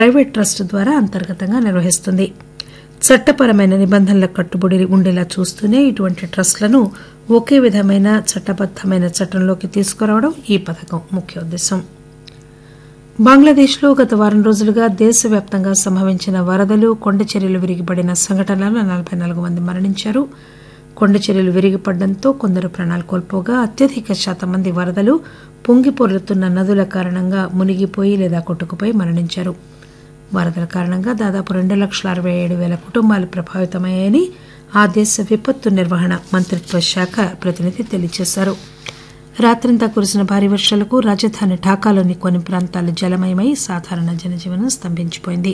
private trust ద్వారా అంతర్గతంగా నిర్వహిస్తుంది చట్టపరమైన నిబంధనలకు కట్టుబడి ఉండేలా చూస్తూనే ఇటువంటి ట్రస్టులను ఒకే విధమైన చట్టబద్దమైన చట్టంలోకి తీసుకురావడం ఈ పథకం ముఖ్య ఉద్దేశం బంగ్లాదేశ్లో గత వారం రోజులుగా దేశవ్యాప్తంగా సంభవించిన వరదలు కొండచర్యలు విరిగిపడిన సంఘటనలలో నలబై నాలుగు మంది మరణించారు కొండచర్యలు విరిగిపడడంతో కొందరు ప్రాణాలు కోల్పోగా అత్యధిక శాతం మంది వరదలు పొంగిపొర్లుతున్న నదుల కారణంగా మునిగిపోయి లేదా కొట్టుకుపోయి మరణించారు వరదల కారణంగా దాదాపు రెండు లక్షల అరవై ఏడు పేల కుటుంబాలు ప్రభావితమయ్యాయని ఆ దేశ విపత్తు నిర్వహణ మంత్రిత్వ శాఖ ప్రతినిధి తెలియజేశారు రాత్రంతా కురిసిన భారీ వర్షాలకు రాజధాని ఢాకాలోని కొన్ని ప్రాంతాలు జలమయమై సాధారణ జనజీవనం స్తంభించిపోయింది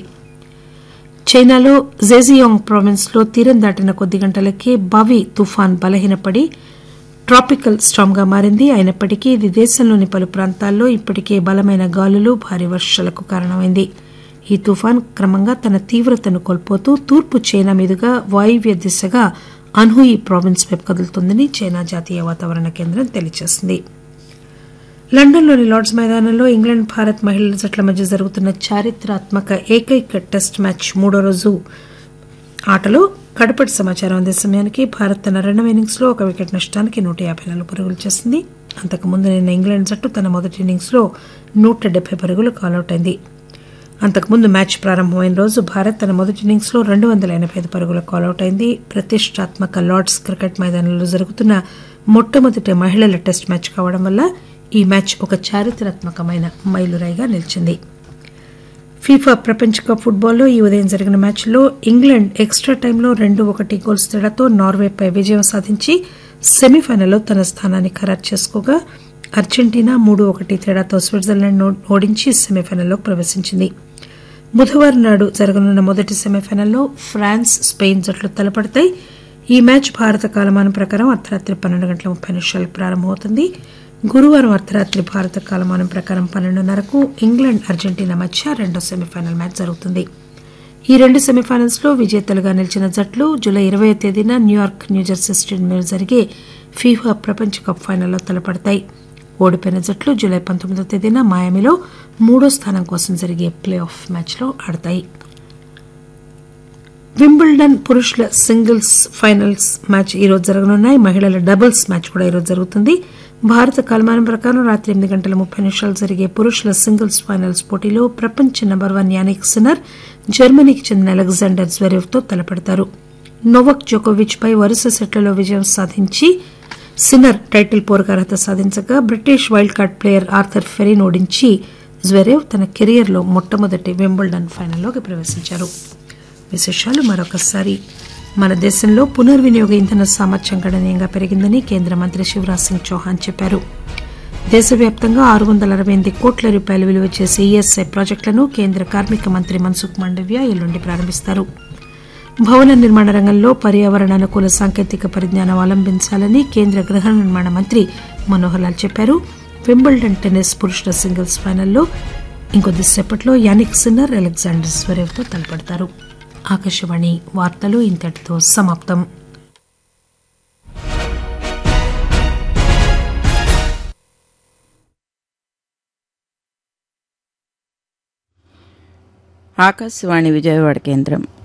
చైనాలో జేజియాంగ్ ప్రావిన్స్ లో తీరం దాటిన కొద్ది గంటలకే బావి తుఫాన్ బలహీనపడి ట్రాపికల్ స్టామ్ గా మారింది అయినప్పటికీ ఇది దేశంలోని పలు ప్రాంతాల్లో ఇప్పటికే బలమైన గాలులు భారీ వర్షాలకు కారణమైంది ఈ తుఫాన్ క్రమంగా తన తీవ్రతను కోల్పోతూ తూర్పు చైనా మీదుగా వాయువ్య దిశగా అన్హుయి ప్రావిన్స్ వైపు కదులుతుందని చైనా జాతీయ వాతావరణ కేంద్రం తెలియజేసింది లండన్లోని లార్డ్స్ మైదానంలో ఇంగ్లాండ్ భారత్ మహిళల జట్ల మధ్య జరుగుతున్న చారిత్రాత్మక ఏకైక టెస్ట్ మ్యాచ్ మూడో రోజు ఆటలో కడపటి సమాచారం అందే సమయానికి భారత్ తన రెండవ ఇన్నింగ్స్ లో ఒక వికెట్ నష్టానికి నూట యాభై నాలుగు పరుగులు చేసింది అంతకుముందు నిన్న ఇంగ్లాండ్ జట్టు తన మొదటి ఇన్నింగ్స్ లో నూట డెబ్బై పరుగులు కాలౌట్ అయింది అంతకుముందు మ్యాచ్ ప్రారంభమైన రోజు భారత్ తన మొదటి ఇన్నింగ్స్ లో రెండు వందల ఎనబై ఐదు పరుగుల కాలౌట్ అయింది ప్రతిష్టాత్మక లార్డ్స్ క్రికెట్ మైదానంలో జరుగుతున్న మొట్టమొదటి మహిళల టెస్ట్ మ్యాచ్ కావడం వల్ల ఈ మ్యాచ్ ఒక చారిత్రాత్మకమైన మైలురాయిగా నిలిచింది ఫీఫా ప్రపంచ కప్ ఫుట్బాల్లో ఈ ఉదయం జరిగిన మ్యాచ్లో ఇంగ్లాండ్ ఎక్స్ట్రా టైంలో రెండు ఒకటి గోల్స్ తేడాతో నార్వేపై విజయం సాధించి సెమీఫైనల్లో తన స్థానాన్ని ఖరారు చేసుకోగా అర్జెంటీనా మూడు ఒకటి తేడాతో స్విట్జర్లాండ్ ఓడించి సెమీఫైనల్లోకి ప్రవేశించింది బుధవారం నాడు జరగనున్న మొదటి సెమీఫైనల్లో ఫ్రాన్స్ స్పెయిన్ జట్లు తలపడతాయి ఈ మ్యాచ్ భారత కాలమానం ప్రకారం అర్ధరాత్రి పన్నెండు గంటల ముప్పై నిమిషాలకు ప్రారంభమవుతుంది గురువారం అర్ధరాత్రి భారత కాలమానం ప్రకారం పన్నెండున్నరకు ఇంగ్లాండ్ అర్జెంటీనా మధ్య రెండో సెమీఫైనల్ మ్యాచ్ జరుగుతుంది ఈ రెండు సెమీఫైనల్స్ లో విజేతలుగా నిలిచిన జట్లు జూలై ఇరవై తేదీన న్యూయార్క్ న్యూజెర్సీ స్టేడియంలో జరిగే ఫీఫా ప్రపంచ కప్ ఫైనల్లో తలపడతాయి ఓడిపోయిన జట్లు జూలై పంతొమ్మిదో తేదీన మాయామిలో మూడో స్థానం కోసం జరిగే ప్లే ఆఫ్ మ్యాచ్లో ఆడతాయి వింబుల్డన్ పురుషుల సింగిల్స్ ఫైనల్స్ మ్యాచ్ ఈరోజు జరగనున్నాయి మహిళల డబుల్స్ మ్యాచ్ కూడా ఈరోజు జరుగుతుంది భారత కాలమానం ప్రకారం రాత్రి ఎనిమిది గంటల ముప్పై నిమిషాలు జరిగే పురుషుల సింగిల్స్ ఫైనల్స్ పోటీలో ప్రపంచ నెంబర్ వన్ యానిక్ సిన్నర్ జర్మనీకి చెందిన అలెగ్జాండర్ జ్వరేవ్ తో తలపడతారు నోవక్ జోకోవిచ్ పై వరుస సెట్లలో విజయం సాధించి సిన్నర్ టైటిల్ పోరుకు అర్హత సాధించగా British wild card player Arthur Fery ఓడించి జ్వరేవ్ తన కెరియర్లో మొట్టమొదటి వింబుల్డన్ ఫైనల్లోకి ప్రవేశించారు విశేషాలు మరొకసారి మన దేశంలో పునర్వినియోగ ఇంధన సామర్థ్యం గణనీయంగా పెరిగిందని కేంద్ర మంత్రి శివరాజ్ సింగ్ చౌహాన్ చెప్పారు దేశవ్యాప్తంగా ఆరు వందల అరవై ఎనిమిది కోట్ల రూపాయలు విలువ చేసే ఈఎస్ఐ ప్రాజెక్టులను కేంద్ర కార్మిక మంత్రి మన్సుఖ్ మాండవ్య ఎల్లుండి ప్రారంభిస్తారు భవన నిర్మాణ రంగంలో పర్యావరణ అనుకూల సాంకేతిక పరిజ్ఞానం అవలంబించాలని కేంద్ర గృహ నిర్మాణ మంత్రి మనోహర్ లాల్ చెప్పారు వింబుల్డన్ టెన్నిస్ పురుషుల సింగిల్స్ ఫైనల్లో ఇంకొద్దిసేపట్లో యానిక్ సిన్నర్ అలెగ్జాండర్ స్వరేవ్ తో తలపడతారు ఆకాశవాణి వార్తలు ఇంతటితో సమాప్తం ఆకాశవాణి విజయవాడ కేంద్రం